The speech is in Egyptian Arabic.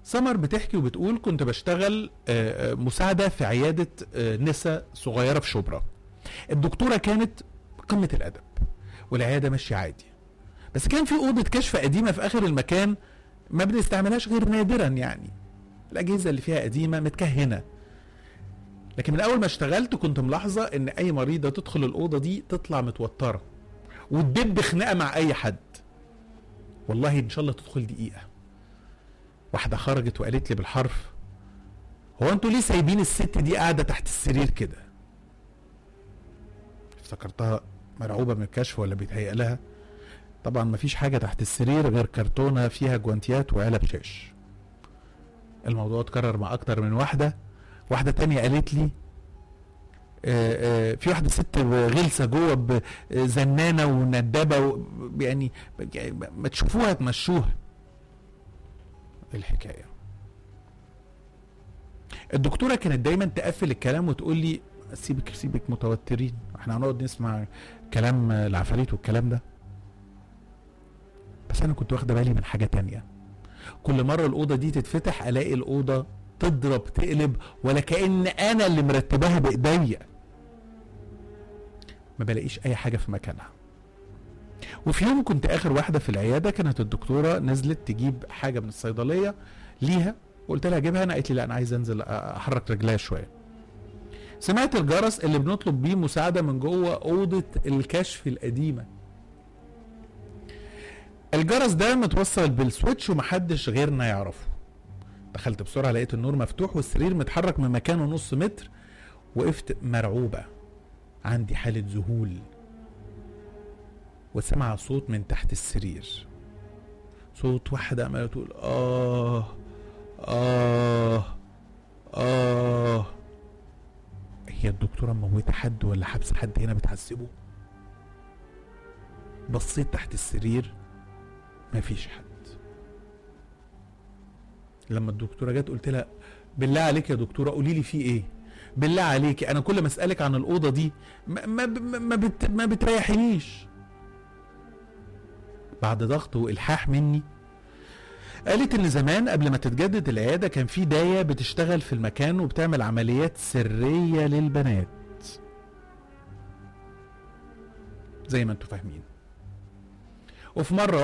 سمر بتحكي وبتقول كنت بشتغل آه، آه، مساعدة في عيادة آه، نساء صغيرة في شبرا الدكتورة كانت قمة الأدب والعيادة ماشية عادي بس كان في أوضة كشف قديمة في آخر المكان ما بنستعملهاش غير نادرا يعني الأجهزة اللي فيها قديمة متكهنة لكن من أول ما اشتغلت كنت ملاحظة إن أي مريضة تدخل الأوضة دي تطلع متوترة وتدب خناقة مع أي حد والله إن شاء الله تدخل دقيقة واحدة خرجت وقالت لي بالحرف هو انتوا ليه سايبين الست دي قاعدة تحت السرير كده افتكرتها مرعوبة من الكشف ولا بيتهيأ لها طبعا مفيش حاجة تحت السرير غير كرتونة فيها جوانتيات وعلب شاش الموضوع اتكرر مع اكتر من واحدة واحدة تانية قالت لي آه، آه، في واحدة ست غلسة جوه ب- زنانة وندابة و- يعني ما تشوفوها تمشوها الحكايه الدكتوره كانت دايما تقفل الكلام وتقول لي سيبك سيبك متوترين احنا هنقعد نسمع كلام العفاريت والكلام ده بس انا كنت واخده بالي من حاجه تانية كل مره الاوضه دي تتفتح الاقي الاوضه تضرب تقلب ولا كان انا اللي مرتباها بايديا ما بلاقيش اي حاجه في مكانها وفي يوم كنت اخر واحده في العياده كانت الدكتوره نزلت تجيب حاجه من الصيدليه ليها قلت لها اجيبها انا قالت لي لا انا عايز انزل احرك رجليا شويه سمعت الجرس اللي بنطلب بيه مساعده من جوه اوضه الكشف القديمه الجرس ده متوصل بالسويتش ومحدش غيرنا يعرفه دخلت بسرعه لقيت النور مفتوح والسرير متحرك من مكانه نص متر وقفت مرعوبه عندي حاله ذهول وسمع صوت من تحت السرير صوت واحدة عمالة تقول آه آه آه هي الدكتورة موتة حد ولا حبس حد هنا بتحسبه بصيت تحت السرير مفيش حد لما الدكتورة جت قلت لها بالله عليك يا دكتورة قولي لي في ايه بالله عليك انا كل ما اسالك عن الاوضه دي ما ما ما, بت ما بتريحنيش بعد ضغط والحاح مني قالت ان زمان قبل ما تتجدد العياده كان في دايه بتشتغل في المكان وبتعمل عمليات سريه للبنات زي ما انتوا فاهمين وفي مره